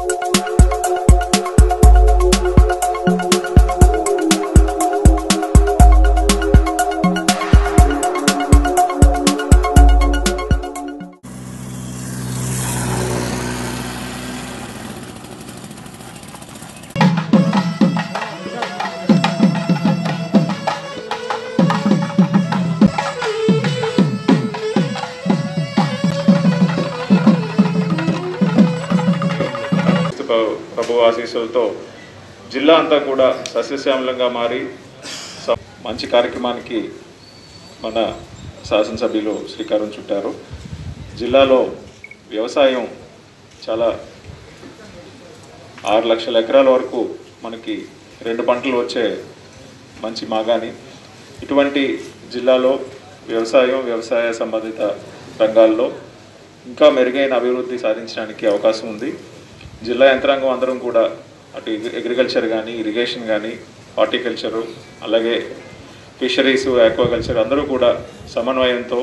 క్రీస్తు ప్రభు- ప్రభు ఆశీస్సులతో జిల్లా అంతా కూడా సస్యశ్యామలంగా మారి స- మంచి కార్యక్రమానికి మన శాసనసభ్యులు శ్రీకారం చుట్టారు జిల్లాలో వ్యవసాయం చాలా ఆరు లక్షల ఎకరాల వరకు మనకి రెండు పంటలు వచ్చే మంచి మాగాని ఇటువంటి జిల్లాలో వ్యవసాయం వ్యవసాయ సంబంధిత రంగాల్లో ఇంకా మెరుగైన అభివృద్ధి సాధించడానికి అవకాశం ఉంది జిల్లా యంత్రాంగం అందరం కూడా అటు అగ్రి- అగ్రికల్చర్ కానీ ఇరిగేషన్ కానీ హార్టికల్చరు అలాగే ఫిషరీస్ ఆక్వాకల్చర్ అందరూ కూడా సమన్వయంతో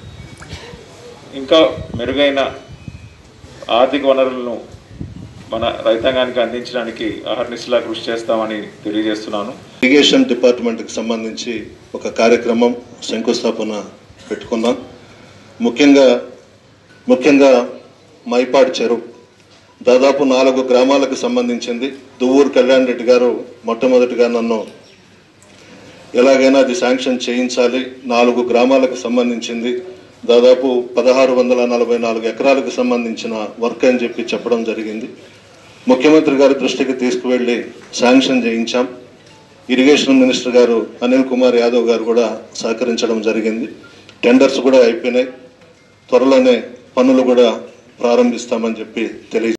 ఇంకా మెరుగైన ఆర్థిక వనరులను మన రైతాంగానికి అందించడానికి అహర్నిశలా కృషి చేస్తామని తెలియజేస్తున్నాను ఇరిగేషన్ డిపార్ట్మెంట్కి సంబంధించి ఒక కార్యక్రమం శంకుస్థాపన పెట్టుకున్నాం ముఖ్యంగా ముఖ్యంగా మైపాడు చెరువు దాదాపు నాలుగు గ్రామాలకు సంబంధించింది దువ్వూరు కళ్యాణ్ రెడ్డి గారు మొట్టమొదటిగా నన్ను ఎలాగైనా అది శాంక్షన్ చేయించాలి నాలుగు గ్రామాలకు సంబంధించింది దాదాపు పదహారు వందల నలభై నాలుగు ఎకరాలకు సంబంధించిన వర్క్ అని చెప్పి చెప్పడం జరిగింది ముఖ్యమంత్రి గారి దృష్టికి తీసుకువెళ్ళి శాంక్షన్ చేయించాం ఇరిగేషన్ మినిస్టర్ గారు అనిల్ కుమార్ యాదవ్ గారు కూడా సహకరించడం జరిగింది టెండర్స్ కూడా అయిపోయినాయి త్వరలోనే పనులు కూడా ప్రారంభిస్తామని చెప్పి తెలియ